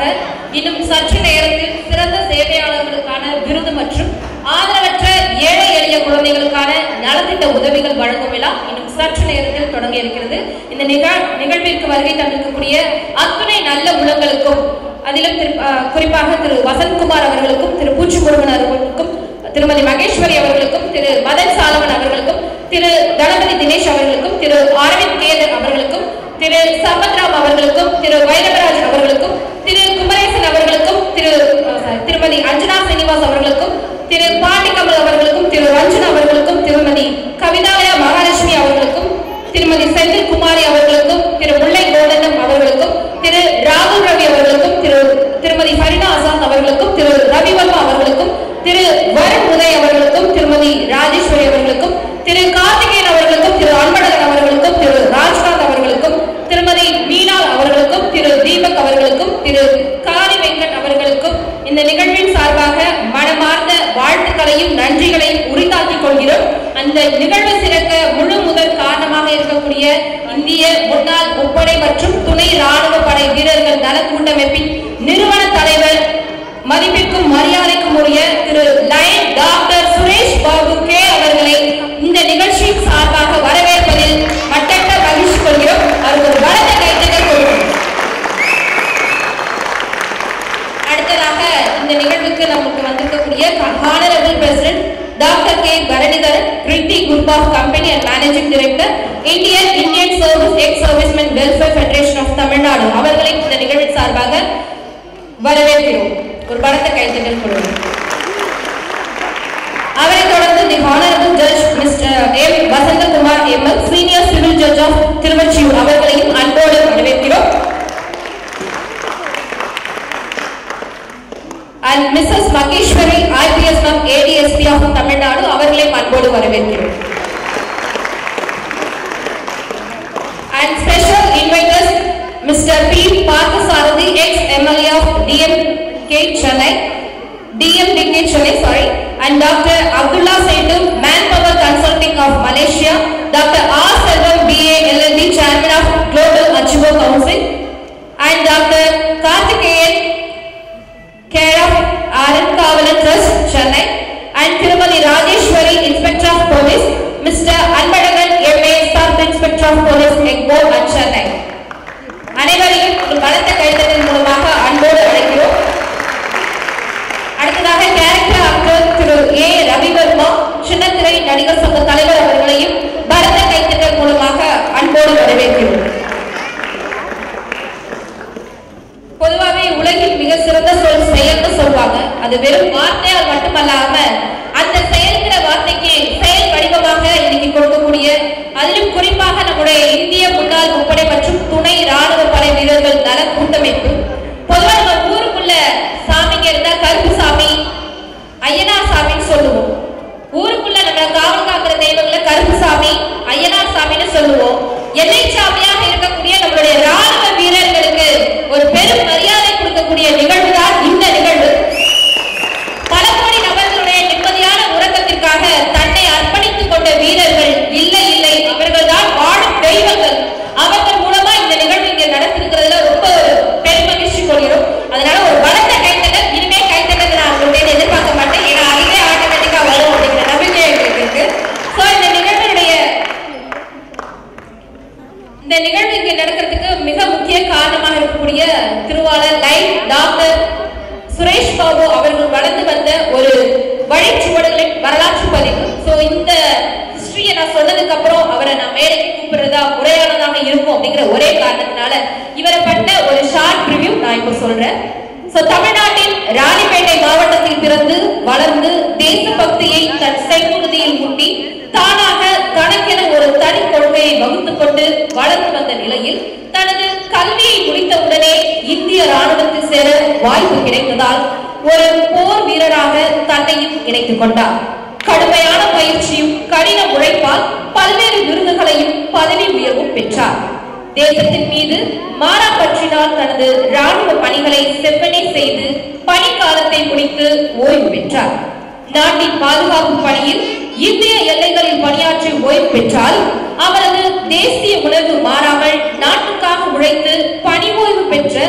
இன்னும் சற்று நேரத்தில் சிறந்த சேவையாளர்களுக்கான விருது மற்றும் ஆதரவற்ற ஏழை எளிய குழந்தைகளுக்கான நலத்திட்ட உதவிகள் வழங்கும் விழா இன்னும் சற்று நேரத்தில் தொடங்க இருக்கிறது இந்த நிகழ் நிகழ்விற்கு வருகை தந்திருக்கக்கூடிய அத்துணை நல்ல உள்ளங்களுக்கும் அதிலும் திரு அஹ், குறிப்பாக திரு வசந்த்குமார் அவர்களுக்கும் திரு பூச்சிமுருகன் அவர்களுக்கும் திருமதி மகேஸ்வரி அவர்களுக்கும் திரு மதன் சாலவன் அவர்களுக்கும் திரு கணபதி தினேஷ் அவர்களுக்கும் திரு அரவிந்த் கேதர் அவர்களுக்கும் திரு சம்பத்ராம் அவர்களுக்கும் திரு வைரவராஜ் அவர்களுக்கும் திரு குமரேசன் அவர்களுக்கும் திரு அஹ், sorry, திருமதி அஞ்சனா சீனிவாஸ் அவர்களுக்கும் திரு பாண்டிகமல் அவர்களுக்கும் திரு ரஞ்சன் அவர்களுக்கும் திருமதி கவிதாலயா மகாலட்சுமி அவர்களுக்கும் திருமதி செந்தில் குமாரி அவர்களுக்கும் திரு முல்லை கோதண்டம் அவர்களுக்கும் திரு ராகுல் ரவி அவர்களுக்கும் திரு திருமதி ஃபரினா ஆசாத் அவர்களுக்கும் திரு ரவிவர்மா அவர்களுக்கும் திரு வருண் உதய் அவர்களுக்கும் திருமதி ராஜேஸ்வரி அவர்களுக்கும் திரு கார்த்திகேயன் அவர்களுக்கும் திரு அன்பழகன் அவர்களுக்கும் திரு ராஜ்காந்த் அவர்களுக்கும் திருமதி மீனால் அவர்களுக்கும் திரு தீபக் அவர்களுக்கும் திரு காரி வெங்கட் அவர்களுக்கும் இந்த நிகழ்வின் சார்பாக மனமார்ந்த வாழ்த்துக்களையும் நன்றிகளையும் உரித்தாக்கிக் கொள்கிறோம் அந்த நிகழ்வு சிறக்க முழு முதல் காரணமாக இருக்கக்கூடிய இந்திய முன்னாள் முப்படை மற்றும் துணை ராணுவ படை வீரர்கள் நல கூட்டமைப்பின் நிறுவன தலைவர் மதிப்பிற்கும் மரியாதைக்கும் உரிய Thiru lion doctor Suresh Babu K அவர்களை இந்த நிகழ்ச்சியின் சார்பாக வரவேற்பதில் மட்டற்ற மகிழ்ச்சி கொள்கிறோம் அவருக்கு ஒரு பலத்த கைத்தட்டை கொடுக்கிறோம் அடுத்ததாக இந்த நிகழ்வுக்கு நமக்கு வந்திருக்கக்கூடிய honourable president doctor K Bharanidharan Kirthi group of company and managing director Indian Indian service ex servicemen welfare federation of Tamil Nadu அவர்களை இந்த நிகழ்வின் சார்பாக வரவேற்கிறோம் ஒரு பலத்த கைத்தட்டல் கொடுக்கிறோம் அவரை தொடர்ந்து the honourable judge mister M Vasanthakumar ML senior civil judge of Thiruvottiyur அவர்களையும் அன்போடு வரவேற்கிறோம் and missus Maheswari IPS from ADSP of Tamil Nadu அவர்களையும் அன்போடு வரவேற்கிறோம் and special inviters mister P Parthasarathy ex MLA of DMK Chennai DMDK Chennai sorry and doctor Abdullah Settu manpower consulting of Malaysia doctor R Selvam BA LLD chairman of global achiever council and doctor Karthikeyan care of RN Kavalan Trust, Chennai, and Tirumali Rajeshwari, Inspector of Police, Mr. Anbadagan, MA, Sub Inspector of Police, Egbo, and Chennai. அனைவரையும் ஒரு பலத்த கைத்தட்டின் மூலமாக அன்போடு அழைக்கிறோம் அடுத்ததாக character actor Thiru A Ravivarma சின்னத்திரை நடிகர் சங்க தலைவர் அவர்களையும் பலத்த கைத்தட்டல் மூலமாக அன்போடு வரவேற்கிறோம் பொதுவாகவே உலகில் மிக சிறந்த சொல் செயல்னு சொல்லுவாங்க அது வெறும் வார்த்தையால் மட்டுமல்லாம அந்த செயல்கிற வார்த்தைக்கு செயல் வடிவமாக இன்னைக்கு கொடுக்கக்கூடிய அதிலும் குறிப்பாக நம்முடைய இந்திய முன்னாள் முப்படை மற்றும் துணை ராணுவ படை வீரர்கள் நல கூட்டமைப்பு பொதுவாக நம்ம ஊருக்குள்ள சாமிங்க இருந்தா கருப்பு சாமி ஐயனார் சாமின்னு சொல்லுவோம் ஊருக்குள்ள நம்ம காவல் காக்கிற தெய்வங்களை கருப்பு சாமி ஐயனார் சாமின்னு சொல்லுவோம் எல்லை சாமியாக இருக்கக்கூடிய நம்மளுடைய ராணுவ வீரர்களுக்கு ஒரு பெரும் மரியாதை கொடுக்கக்கூடிய நிகழ்வு தான் இந்த நிகழ்வு பல கோடி நபர்களுடைய நிம்மதியான உறக்கத்திற்காக தன்னை அர்ப்பணித்துக் கொண்ட வீரர்கள் இல்லை இல்லை அவர்கள் தான் வாழும் தெய்வங்கள் அவர்கள் மூலமா இந்த நிகழ்வு இங்க நடத்திருக்கிறதுல ரொம்ப ஒரு பெருமகிழ்ச்சி கொள்கிறோம் அதனால ஒரு பலத்த கைத்தட்டல் இனிமே கைத்தட்டல் நான் உங்கள்கிட்ட எதிர்பார்க்க மாட்டேன் ஏன்னா அதுவே ஆட்டோமேட்டிக்கா வரும் அப்படிங்கிற நம்பிக்கை எங்களுக்கு இருக்கு ஸோ இந்த நிகழ்வினுடைய இந்த நிகழ்வு இங்க நடக்கிறதுக்கு மிக முக்கிய காரணமாக இருக்கக்கூடிய திருவாளர் லைன் டாக்டர் சுரேஷ் பாபு அவர்கள் வளர்ந்து வந்த ஒரு வழிச்சுவடுகளின் வரலாற்று பதிவு ஸோ இந்த ஹிஸ்டரியை நான் சொன்னதுக்கு அப்புறம் அவரை நான் மேடைக்கு கூப்பிடுறதா முறையானதாக இருக்கும் அப்படிங்கிற ஒரே காரணத்தினால இவரை பண்ண ஒரு ஷார்ட் ரிவ்யூ நான் இப்போ சொல்றேன் ஸோ தமிழ்நாட்டின் ராணிப்பேட்டை மாவட்டத்தில் பிறந்து வளர்ந்து தேசபக்தியை தன் செய்முறுதியில் முட்டி தானாக தனக்கென ஒரு தனி கொள்கையை வகுத்துக் கொண்டு வளர்ந்து வந்த நிலையில் தனது கல்வியை முடித்தவுடனே இந்திய ராணுவத்தில் சேர வாய்ப்பு கிடைத்ததால் ஒரு போர் வீரராக தன்னையும் இணைத்துக் கொண்டார் கடுமையான பயிற்சியும் கடின உழைப்பால் பல்வேறு விருதுகளையும் பதவி உயர்வும் பெற்றார் தேசத்தின் மீது மாறாப்பற்றினால் தனது ராணுவ பணிகளை செவ்வனே செய்து பணிக்காலத்தை முடித்து ஓய்வு பெற்றார் நாட்டின் பாதுகாப்பு பணியில் இந்திய எல்லைகளில் பணியாற்றி ஓய்வு பெற்றால் அவரது தேசிய உணர்வு மாறாமல் நாட்டுக்காக உழைத்து பணி ஓய்வு பெற்ற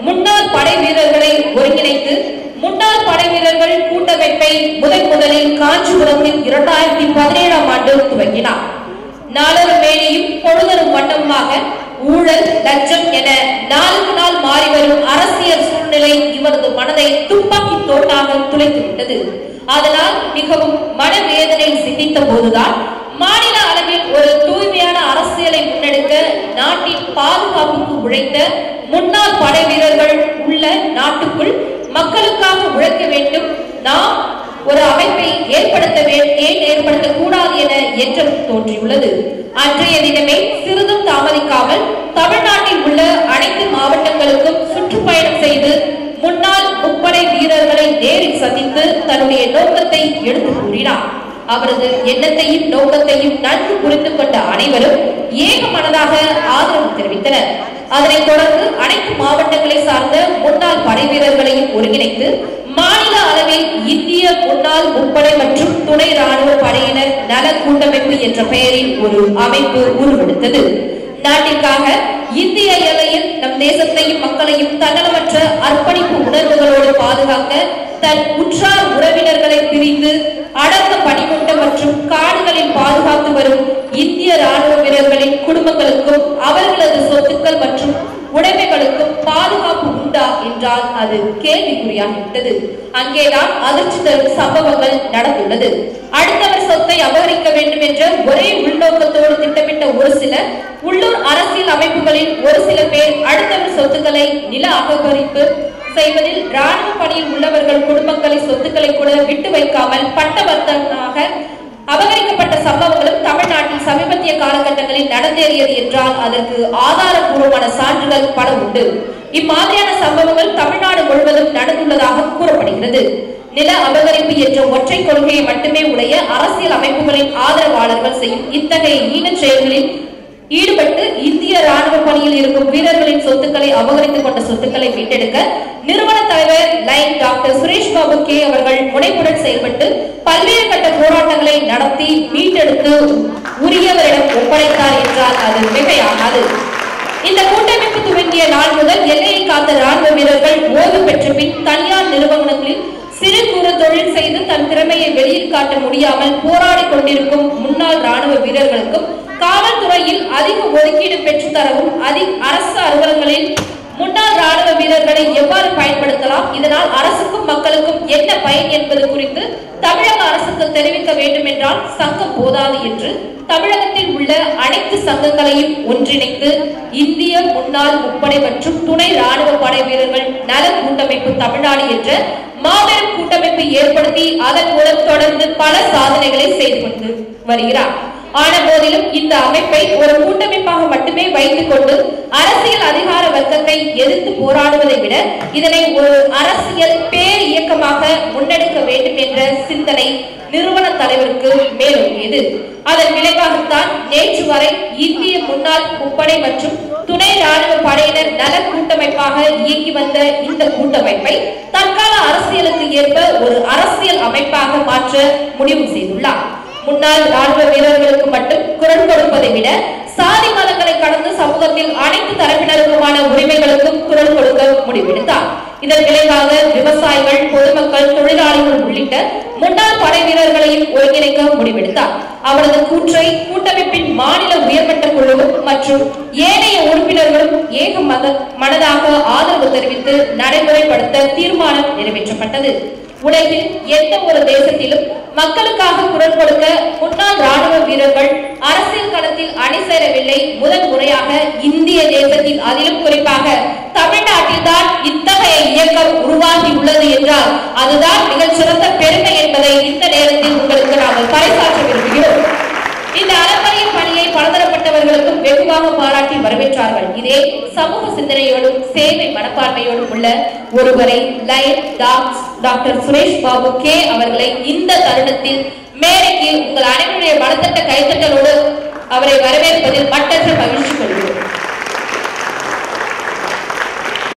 முன்னாள் படை வீரர்களை ஒருங்கிணைத்து முன்னாள் படை வீரர்கள் கூட்டமைப்பை முதன் முதலில் காஞ்சிபுரத்தில் இரண்டாயிரத்தி பதினேழாம் ஆண்டு துவங்கினார் நாளொரு மேனியும் பொழுதரும் வண்ணமுமாக ஊழல் லஞ்சம் என நாளுக்கு நாள் மாறி வரும் அரசியல் சூழ்நிலை இவரது மனதை துப்பாக்கி தோட்டாக துளைத்துவிட்டது அதனால் மிகவும் மனவேதனை சிந்தித்த போதுதான் மாநில அளவில் ஒரு தூய்மையான அரசியலை முன்னெடுக்க நாட்டின் பாதுகாப்புக்கு உழைத்த முன்னாள் படை வீரர்கள் உள்ள நாட்டுக்குள் மக்களுக்காக உழைக்க வேண்டும் நாம் ஒரு அமைப்பை ஏற்படுத்த வே- ஏன் ஏற்படுத்தக் கூடாது என எண்ணம் தோன்றியுள்ளது அன்றைய தினமே சிறிதும் தாமதிக்காமல் தமிழ்நாட்டில் உள்ள அனைத்து மாவட்டங்களுக்கும் சுற்றுப்பயணம் செய்து முன்னாள் முப்படை வீரர்களை நேரில் சந்தித்து தன்னுடைய நோக்கத்தை எடுத்து கூறினார் அவரது எண்ணத்தையும் நோக்கத்தையும் நன்கு புரிந்து கொண்ட அனைவரும் ஏக மனதாக ஆதரவு தெரிவித்தனர் அதனைத் தொடர்ந்து அனைத்து மாவட்டங்களை சார்ந்த முன்னாள் படை வீரர்களையும் ஒருங்கிணைத்து மாநில அளவில் இந்திய முன்னாள் முப்படை மற்றும் துணை ராணுவ படையினர் நல கூட்டமைப்பு என்ற பெயரில் ஒரு அமைப்பு உருவெடுத்தது நாட்டிற்காக இந்திய எல்லையில் நம் தேசத்தையும் மக்களையும் தன்னலமற்ற அர்ப்பணிப்பு உணர்வுகளோடு பாதுகாக்க தன் உற்றார் உறவினர்களை பிரிந்து அடக்க பணிகொண்ட மற்றும் காடுகளில் பாதுகாத்து வரும் இந்திய ராணுவ வீரர்களின் குடும்பங்களுக்கும் அவர்களது சொத்துக்கள் மற்றும் உடைமைகளுக்கும் பாதுகாப்பு உண்டா என்றால் அது கேள்விக்குறியாகிவிட்டது அங்கேதான் அதிர்ச்சி தரும் சம்பவங்கள் நடந்துள்ளது அடுத்தவர் சொத்தை அபகரிக்க வேண்டும் என்ற ஒரே உள்நோக்கத்தோடு திட்டமிட்ட ஒரு சிலர் உள்ளூர் அரசியல் அமைப்புகளில் ஒரு சில பேர் அடுத்தவர் சொத்துக்களை நில அபகரிப்பு செய்வதில் ராணுவ பணியில் உள்ளவர்கள் குடும்பங்களை சொத்துக்களை கூட விட்டு வைக்காமல் பட்டவர்த்தனாக அபகரிக்கப்பட்ட சம்பவங்களும் தமிழ்நாட்டில் சமீபத்திய காலகட்டங்களில் நடந்தேறியது என்றால் அதற்கு ஆதாரபூர்வமான சான்றுகள் பல உண்டு இம்மாதிரியான சம்பவங்கள் தமிழ்நாடு முழுவதும் நடந்துள்ளதாக கூறப்படுகிறது நில அபகரிப்பு என்ற ஒற்றை கொள்கையை மட்டுமே உடைய அரசியல் அமைப்புகளின் ஆதரவாளர்கள் செய்யும் இத்தகைய ஈனச் செயல்களில் ஈடுபட்டு இந்திய ராணுவ பணியில் இருக்கும் வீரர்களின் சொத்துக்களை அபகரித்துக் கொண்ட சொத்துக்களை மீட்டெடுக்க நிறுவன தலைவர் lion doctor Suresh Babu K அவர்கள் முனைப்புடன் செயல்பட்டு பல்வேறு கட்ட போராட்டங்களை நடத்தி மீட்டெடுத்து உரியவரிடம் ஒப்படைத்தார் என்றால் அது மிகையாகாது இந்த கூட்டமைப்பு துவங்கிய நாள் முதல் எல்லையை காத்த ராணுவ வீரர்கள் ஓய்வு பெற்ற பின் தனியார் நிறுவனங்களில் சிறு குறு தொழில் செய்து தன் திறமையை வெளியில் காட்ட முடியாமல் போராடி கொண்டிருக்கும் முன்னாள் ராணுவ வீரர்களுக்கும் காவல்துறையில் அதிக ஒதுக்கீடு பெற்றுத் தரவும் அதி அரசு அலுவலகங்களில் முன்னாள் ராணுவ வீரர்களை எவ்வாறு பயன்படுத்தலாம் இதனால் அரசுக்கும் மக்களுக்கும் என்ன பயன் என்பது குறித்து தமிழக அரசுக்கு தெரிவிக்க வேண்டும் என்றால் சங்கம் போதாது என்று தமிழகத்தில் உள்ள அனைத்து சங்கங்களையும் ஒன்றிணைத்து இந்திய முன்னாள் முப்படை மற்றும் துணை ராணுவ படை வீரர்கள் நல கூட்டமைப்பு தமிழ்நாடு என்ற மாபெரும் கூட்டமைப்பை ஏற்படுத்தி அதன் மூலம் தொடர்ந்து பல சாதனைகளை செய்து கொண்டு வருகிறார் ஆன போதிலும் இந்த அமைப்பை ஒரு கூட்டமைப்பாக மட்டுமே வைத்துக் கொண்டு அரசியல் அதிகார வர்க்கத்தை எதிர்த்து போராடுவதை விட இதனை ஒரு அரசியல் பேர் இயக்கமாக முன்னெடுக்க வேண்டும் என்ற சிந்தனை நிறுவன தலைவருக்கு மேலோங்கியது அதன் விளைவாகத்தான் நேற்று வரை இந்திய முன்னாள் முப்படை மற்றும் துணை ராணுவ படையினர் நல கூட்டமைப்பாக இயங்கி வந்த இந்த கூட்டமைப்பை தற்கால அரசியலுக்கு ஏற்ப ஒரு அரசியல் அமைப்பாக மாற்ற முடிவு செய்துள்ளார் முன்னாள் ராணுவ வீரர்களுக்கு மட்டும் குரல் கொடுப்பதை விட சாதி மதங்களை கடந்து சமூகத்தில் அனைத்து தரப்பினருக்குமான உரிமைகளுக்கும் குரல் கொடுக்க முடிவெடுத்தார் இதன் விளைவாக விவசாயிகள் பொதுமக்கள் தொழிலாளிகள் உள்ளிட்ட முன்னாள் படை வீரர்களையும் ஒருங்கிணைக்க முடிவெடுத்தார் அவரது கூற்றை கூட்டமைப்பின் மாநில உயர்மட்ட குழுவும் மற்றும் ஏனைய உறுப்பினர்களும் ஏக மத மனதாக ஆதரவு தெரிவித்து நடைமுறைப்படுத்த தீர்மானம் நிறைவேற்றப்பட்டது உலகில் எந்த ஒரு தேசத்திலும் மக்களுக்காக குரல் கொடுக்க முன்னாள் ராணுவ வீரர்கள் அரசியல் களத்தில் அணி சேரவில்லை முதல் முறையாக இந்திய தேசத்தில் அதிலும் குறிப்பாக தமிழ்நாட்டில் தான் இத்தகைய இயக்கம் உருவாகி உள்ளது என்றால் அதுதான் மிகச்சிறந்த பெருமை என்பதை இந்த நேரத்தில் உங்களுக்கு நாங்கள் பறைசாற்ற விரும்புகிறோம் இந்த அறப்பரிய பணியை பலதரப்பட்டவர்களுக்கும் வெகுவாக பாராட்டி வரவேற்றார்கள் இதே சமூக சிந்தனையோடும் சேவை மனப்பான்மையோடும் உள்ள ஒருவரை லைன் டாக்ஸ் டாக்டர் சுரேஷ் பாபு கே அவர்களை இந்த தருணத்தில் மேடைக்கு உங்கள் அனைவருடைய மனத்தட்ட கைத்தட்டலோடு அவரை வரவேற்பதில் மட்டற்ற மகிழ்ச்சி கொள்கிறோம்